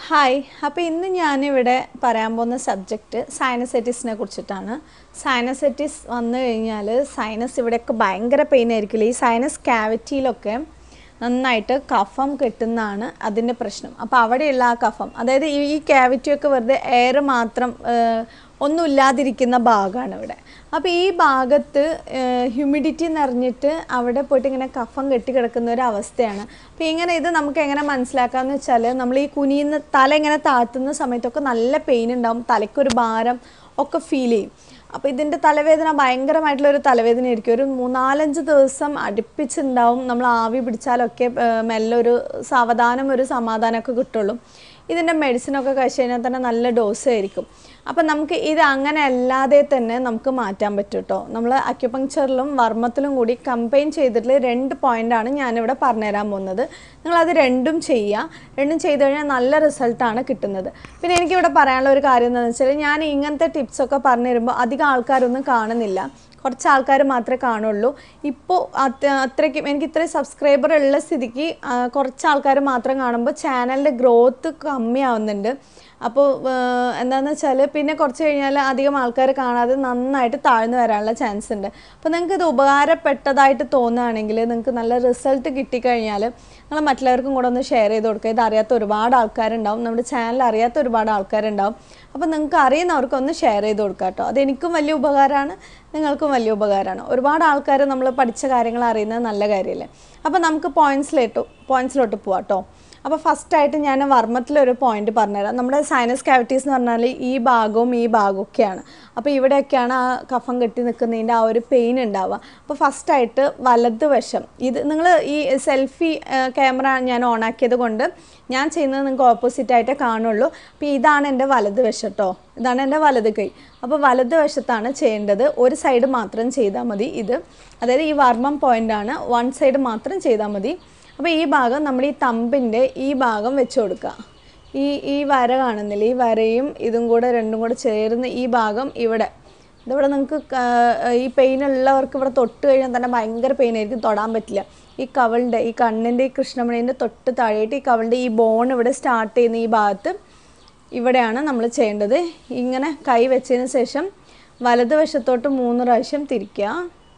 hi അപ്പോൾ ഇന്ന് ഞാനിവിടെ പറയാൻ പോകുന്ന സബ്ജക്റ്റ് സൈനസൈറ്റിസിനെ കുറിച്ചിട്ടാണ് സൈനസൈറ്റിസ് വന്നു കഴിഞ്ഞാൽ സൈനസ് ഇവിടെയൊക്കെ ഭയങ്കര പെയിൻ ആയിരിക്കില്ല ഈ സൈനസ് ക്യാവിറ്റിയിലൊക്കെ നന്നായിട്ട് കഫം കെട്ടുന്നതാണ് അതിൻ്റെ പ്രശ്നം അപ്പോൾ അവിടെയുള്ള ആ കഫം അതായത് ഈ ഈ ക്യാവിറ്റിയൊക്കെ വെറുതെ എയർ മാത്രം ഏഹ്, ഒന്നുമില്ലാതിരിക്കുന്ന ഭാഗമാണ് ഇവിടെ അപ്പോൾ ഈ ഭാഗത്ത് ഹ്യൂമിഡിറ്റി നിറഞ്ഞിട്ട് അവിടെ പോയിട്ട് ഇങ്ങനെ കഫം കെട്ടി കിടക്കുന്ന ഒരു അവസ്ഥയാണ് അപ്പോൾ ഇങ്ങനെ ഇത് നമുക്ക് എങ്ങനെ മനസ്സിലാക്കാമെന്ന് വെച്ചാൽ നമ്മൾ ഈ കുനിയുന്ന തല ഇങ്ങനെ താഴ്ത്തുന്ന സമയത്തൊക്കെ നല്ല പെയിൻ ഉണ്ടാവും തലയ്ക്കൊരു ഭാരം ഒക്കെ ഫീൽ ചെയ്യും അപ്പോൾ ഇതിൻ്റെ തലവേദന ഭയങ്കരമായിട്ടുള്ള ഒരു തലവേദന ആയിരിക്കും ഒരു മൂന്നാലഞ്ച് ദിവസം അടുപ്പിച്ചുണ്ടാവും നമ്മൾ ആവി പിടിച്ചാലൊക്കെ ഏഹ്, മെല്ലെ ഒരു സാവധാനം ഒരു സമാധാനമൊക്കെ കിട്ടുള്ളൂ ഇതിൻ്റെ മെഡിസിനൊക്കെ കഴിച്ച് കഴിഞ്ഞാൽ തന്നെ നല്ല ഡോസ് ആയിരിക്കും അപ്പം നമുക്ക് ഇത് അങ്ങനെ അല്ലാതെ തന്നെ നമുക്ക് മാറ്റാൻ പറ്റും കേട്ടോ നമ്മൾ അക്യുപങ്ക്ചറിലും വർമ്മത്തിലും കൂടി കമ്പൈൻ ചെയ്തിട്ടുള്ള രണ്ട് പോയിൻ്റാണ് ഞാനിവിടെ പറഞ്ഞുതരാൻ പോകുന്നത് നിങ്ങളത് രണ്ടും ചെയ്യുക രണ്ടും ചെയ്ത് കഴിഞ്ഞാൽ നല്ല റിസൾട്ടാണ് കിട്ടുന്നത് പിന്നെ എനിക്കിവിടെ പറയാനുള്ള ഒരു കാര്യം എന്താണെന്ന് വെച്ചാൽ ഞാൻ ഇങ്ങനത്തെ ടിപ്സൊക്കെ പറഞ്ഞു തരുമ്പോൾ അധികം ആൾക്കാരൊന്നും കാണുന്നില്ല കുറച്ച് ആൾക്കാർ മാത്രമേ കാണുള്ളൂ ഇപ്പോൾ അത്രയ്ക്കും എനിക്ക് ഇത്രയും സബ്സ്ക്രൈബർ ഉള്ള സ്ഥിതിക്ക് ആ, കുറച്ച് ആൾക്കാർ മാത്രം കാണുമ്പോൾ ചാനലിൻ്റെ ഗ്രോത്ത് കമ്മിയാവുന്നുണ്ട് അപ്പോൾ എന്താണെന്ന് വെച്ചാൽ പിന്നെ കുറച്ച് കഴിഞ്ഞാൽ അധികം ആൾക്കാർ കാണാതെ നന്നായിട്ട് താഴ്ന്നു വരാനുള്ള ചാൻസ് ഉണ്ട് അപ്പോൾ നിങ്ങൾക്ക് ഇത് ഉപകാരപ്പെട്ടതായിട്ട് തോന്നുകയാണെങ്കിൽ നിങ്ങൾക്ക് നല്ല റിസൾട്ട് കിട്ടിക്കഴിഞ്ഞാൽ നിങ്ങൾ മറ്റുള്ളവർക്കും കൂടെ ഒന്ന് ഷെയർ ചെയ്ത് കൊടുക്കുക ഇത് അറിയാത്ത ഒരുപാട് ആൾക്കാരുണ്ടാവും നമ്മുടെ ചാനൽ അറിയാത്ത ഒരുപാട് ആൾക്കാരുണ്ടാവും അപ്പോൾ നിങ്ങൾക്ക് അറിയുന്നവർക്ക് ഒന്ന് ഷെയർ ചെയ്ത് കൊടുക്കുക കേട്ടോ അതെനിക്കും വലിയ ഉപകാരമാണ് നിങ്ങൾക്കും വലിയ ഉപകാരമാണ് ഒരുപാട് ആൾക്കാർ നമ്മൾ പഠിച്ച കാര്യങ്ങൾ അറിയുന്നത് നല്ല കാര്യമല്ലേ അപ്പോൾ നമുക്ക് പോയിന്റ്സിലോട്ട് പോയിന്റ്സിലോട്ട് പോവാം കേട്ടോ അപ്പോൾ ഫസ്റ്റായിട്ട് ഞാൻ വർമ്മത്തിലൊരു പോയിന്റ് പറഞ്ഞുതരാം നമ്മുടെ സൈനസ് ക്യാവിറ്റീസ് എന്ന് പറഞ്ഞാൽ ഈ ഭാഗവും ഈ ഭാഗവും ഒക്കെയാണ് അപ്പോൾ ഇവിടെയൊക്കെയാണ് ആ കഫം കെട്ടി നിൽക്കുന്നതിൻ്റെ ആ ഒരു പെയിൻ ഉണ്ടാവുക അപ്പോൾ ഫസ്റ്റായിട്ട് വലത് വശം ഇത് നിങ്ങൾ ഈ സെൽഫി ക്യാമറ ഞാൻ ഓണാക്കിയത് കൊണ്ട് ഞാൻ ചെയ്യുന്നത് നിങ്ങൾക്ക് ഓപ്പോസിറ്റ് ആയിട്ടേ കാണുള്ളൂ അപ്പോൾ ഇതാണ് എൻ്റെ വലത് വശം കേട്ടോ ഇതാണ് എൻ്റെ വലത് കൈ അപ്പോൾ വലത് വശത്താണ് ചെയ്യേണ്ടത് ഒരു സൈഡ് മാത്രം ചെയ്താൽ മതി ഇത് അതായത് ഈ വർമ്മം പോയിൻ്റാണ് വൺ സൈഡ് മാത്രം ചെയ്താൽ മതി അപ്പോൾ ഈ ഭാഗം നമ്മൾ ഈ തമ്പിൻ്റെ ഈ ഭാഗം വെച്ച് കൊടുക്കുക ഈ ഈ വര കാണുന്നില്ല ഈ വരയും ഇതും കൂടെ രണ്ടും കൂടെ ചേർന്ന് ഈ ഭാഗം ഇവിടെ ഇതിവിടെ നിങ്ങൾക്ക് ക- ഈ പെയിൻ ഉള്ളവർക്ക് ഇവിടെ തൊട്ട് കഴിഞ്ഞാൽ തന്നെ ഭയങ്കര പെയിൻ ആയിരിക്കും തൊടാൻ പറ്റില്ല ഈ കവളിൻ്റെ ഈ കണ്ണിൻ്റെ ഈ കൃഷ്ണമണീൻ്റെ തൊട്ട് താഴെയായിട്ട് ഈ കവളിൻ്റെ ഈ ബോൺ ഇവിടെ സ്റ്റാർട്ട് ചെയ്യുന്ന ഈ ഭാഗത്ത് ഇവിടെയാണ് നമ്മൾ ചെയ്യേണ്ടത് ഇങ്ങനെ കൈ വെച്ചതിന് ശേഷം വലതുവശത്തോട്ട് മൂന്ന് പ്രാവശ്യം തിരിക്കുക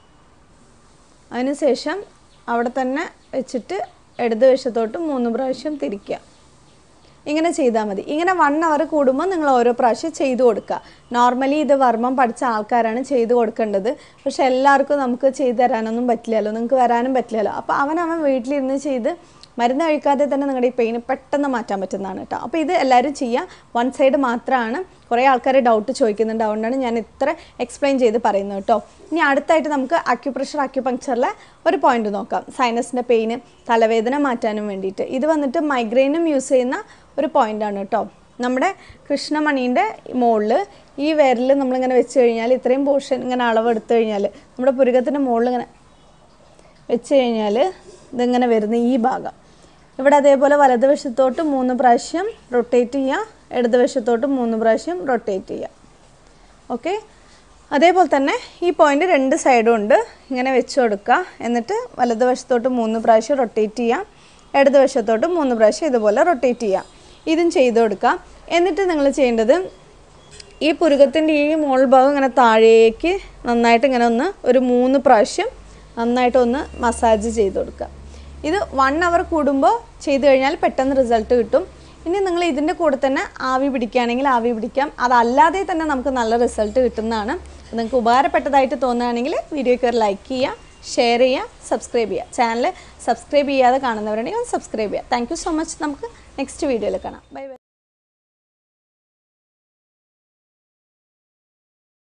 അതിനുശേഷം അവിടെ തന്നെ വെച്ചിട്ട് ഇടത് വശത്തോട്ട് മൂന്ന് പ്രാവശ്യം തിരിക്കുക ഇങ്ങനെ ചെയ്താൽ മതി ഇങ്ങനെ വൺ അവർ കൂടുമ്പോൾ നിങ്ങൾ ഓരോ പ്രാവശ്യം ചെയ്തു കൊടുക്കുക നോർമലി ഇത് വർമ്മം പഠിച്ച ആൾക്കാരാണ് ചെയ്തു കൊടുക്കേണ്ടത് പക്ഷെ എല്ലാവർക്കും നമുക്ക് ചെയ്തു തരാനൊന്നും പറ്റില്ലല്ലോ നിങ്ങൾക്ക് വരാനും പറ്റില്ലല്ലോ അപ്പോൾ അവനവൻ വീട്ടിലിരുന്ന് ചെയ്ത് മരുന്ന് കഴിക്കാതെ തന്നെ നിങ്ങളുടെ ഈ പെയിന് പെട്ടെന്ന് മാറ്റാൻ പറ്റുന്നതാണ് കേട്ടോ അപ്പോൾ ഇത് എല്ലാവരും ചെയ്യുക വൺ സൈഡ് മാത്രമാണ് കുറേ ആൾക്കാർ ഡൗട്ട് ചോദിക്കുന്നുണ്ട് അതുകൊണ്ടാണ് ഞാൻ ഇത്ര എക്സ്പ്ലെയിൻ ചെയ്ത് പറയുന്നത് കേട്ടോ ഇനി അടുത്തായിട്ട് നമുക്ക് അക്യുപ്രഷർ അക്യുപങ്ക്ചറിലെ ഒരു പോയിന്റ് നോക്കാം സൈനസിൻ്റെ പെയിന് തലവേദന മാറ്റാനും വേണ്ടിയിട്ട് ഇത് വന്നിട്ട് മൈഗ്രെയിനും യൂസ് ചെയ്യുന്ന ഒരു പോയിൻ്റാണ് കേട്ടോ നമ്മുടെ കൃഷ്ണമണീൻ്റെ മുകളിൽ ഈ വിരൽ നമ്മളിങ്ങനെ വെച്ച് കഴിഞ്ഞാൽ ഇത്രയും പോർഷൻ ഇങ്ങനെ അളവ് എടുത്തു കഴിഞ്ഞാൽ നമ്മുടെ പുരുകത്തിൻ്റെ മുകളിൽ ഇങ്ങനെ വെച്ച് കഴിഞ്ഞാൽ ഇതിങ്ങനെ വരുന്ന ഈ ഭാഗം ഇവിടെ അതേപോലെ വലതുവശത്തോട്ട് മൂന്ന് പ്രാവശ്യം റൊട്ടേറ്റ് ചെയ്യുക ഇടതുവശത്തോട്ട് മൂന്ന് പ്രാവശ്യം റൊട്ടേറ്റ് ചെയ്യുക ഓക്കെ അതേപോലെ തന്നെ ഈ പോയിന്റ് രണ്ട് സൈഡും ഉണ്ട് ഇങ്ങനെ വെച്ച് കൊടുക്കുക എന്നിട്ട് വലതുവശത്തോട്ട് മൂന്ന് പ്രാവശ്യം റൊട്ടേറ്റ് ചെയ്യാം ഇടതുവശത്തോട്ട് മൂന്ന് പ്രാവശ്യം ഇതുപോലെ റൊട്ടേറ്റ് ചെയ്യാം ഇതും ചെയ്ത് കൊടുക്കുക എന്നിട്ട് നിങ്ങൾ ചെയ്യേണ്ടത് ഈ പുരുകത്തിൻ്റെ ഈ മോൾ ഭാഗം ഇങ്ങനെ താഴേക്ക് നന്നായിട്ട് ഇങ്ങനെ ഒന്ന് ഒരു മൂന്ന് പ്രാവശ്യം നന്നായിട്ടൊന്ന് മസാജ് ചെയ്ത് കൊടുക്കുക ഇത് വൺ അവർ കൂടുമ്പോൾ ചെയ്ത് കഴിഞ്ഞാൽ പെട്ടെന്ന് റിസൾട്ട് കിട്ടും ഇനി നിങ്ങൾ ഇതിൻ്റെ കൂടെ തന്നെ ആവി പിടിക്കുകയാണെങ്കിൽ ആവി പിടിക്കാം അതല്ലാതെ തന്നെ നമുക്ക് നല്ല റിസൾട്ട് കിട്ടുന്നതാണ് അപ്പോൾ നിങ്ങൾക്ക് ഉപകാരപ്പെട്ടതായിട്ട് തോന്നുകയാണെങ്കിൽ വീഡിയോയ്ക്ക് ഒരു ലൈക്ക് ചെയ്യുക ഷെയർ ചെയ്യുക സബ്സ്ക്രൈബ് ചെയ്യുക ചാനൽ സബ്സ്ക്രൈബ് ചെയ്യാതെ കാണുന്നവരുണ്ടെങ്കിൽ സബ്സ്ക്രൈബ് ചെയ്യുക താങ്ക് യു സോ മച്ച് നമുക്ക് നെക്സ്റ്റ് വീഡിയോയിൽ കാണാം ബൈ ബൈ